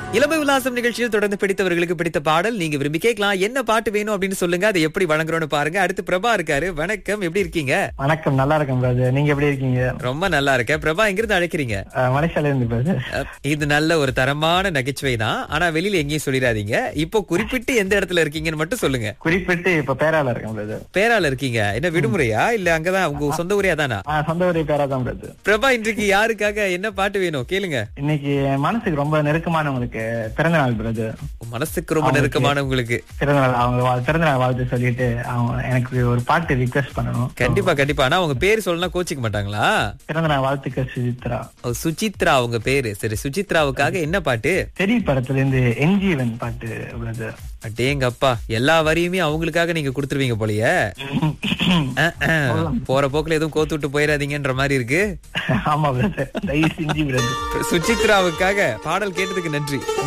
இளமை உல்லாசம் நிகழ்ச்சியில் தொடர்ந்து பிடித்தவர்களுக்கு பிடித்த பாடல் நீங்க விரும்பி கேட்கலாம் என்ன பாட்டு வேணும் அப்படின்னு சொல்லுங்க அதை எப்படி வழங்குறோம்னு பாருங்க அடுத்து பிரபா இருக்காரு வணக்கம் எப்படி இருக்கீங்க வணக்கம் நல்லா இருக்கேன் பிரதர் நீங்க எப்படி இருக்கீங்க ரொம்ப நல்லா இருக்கேன் பிரபா எங்கிருந்து அழைக்கிறீங்க அஹ், மலேசியால இருந்து பிரதர் அஹ், இது நல்ல ஒரு தரமான நகைச்சுவை தான் ஆனா வெளியில எங்கேயும் சொல்லிடாதீங்க இப்போ குறிப்பிட்டு எந்த இடத்துல இருக்கீங்கன்னு மட்டும் சொல்லுங்க குறிப்பிட்டு இப்ப பேரால இருக்கேன் பிரதர் பேரால இருக்கீங்க என்ன விடுமுறையா இல்ல அங்கதான் உங்க சொந்த ஊரே தானா ஆஹ் சொந்த ஊரே பேரா தான் பிரதர் பிரபா இன்றைக்கு யாருக்காக என்ன பாட்டு வேணும் கேளுங்க இன்னைக்கு என் மனசுக்கு ரொம்ப நெருக்கமானவங்களுக்கு பிறந்த நாள் பிரதர் உன் மனசுக்கு ரொம்ப நெருக்கமான உங்களுக்கு பிறந்த நாள் அவங்க வா- பிறந்த நாள் வாழ்த்து சொல்லிட்டு அவங்க எனக்கு ஒரு பாட்டு ரிக்வெஸ்ட் பண்ணணும் கண்டிப்பா கண்டிப்பா ஆனா அவங்க பேர் சொல்லலாம் கோச்சிக்க மாட்டாங்களா பிறந்த நாள் வாழ்த்துக்கள் சுஜித்ரா ஓ, சுசித்ரா அவங்க பேரு சரி சுசித்ராவுக்காக என்ன பாட்டு தெரி படத்துல இருந்து என்ஜீவன் பாட்டு பிரதர் அடேங்க அப்பா எல்லா வரியுமே அவங்களுக்காக நீங்க கொடுத்துருவீங்க போலயே அஹ், அஹ். போற போக்குல எதுவும் கோத்து விட்டு போயிடாதீங்கன்ற மாதிரி இருக்கு ஆமா பிரதர் தயவு செஞ்சு பிரதர் சுசித்ராவுக்காக பாடல் கேட்டதுக்கு நன்றி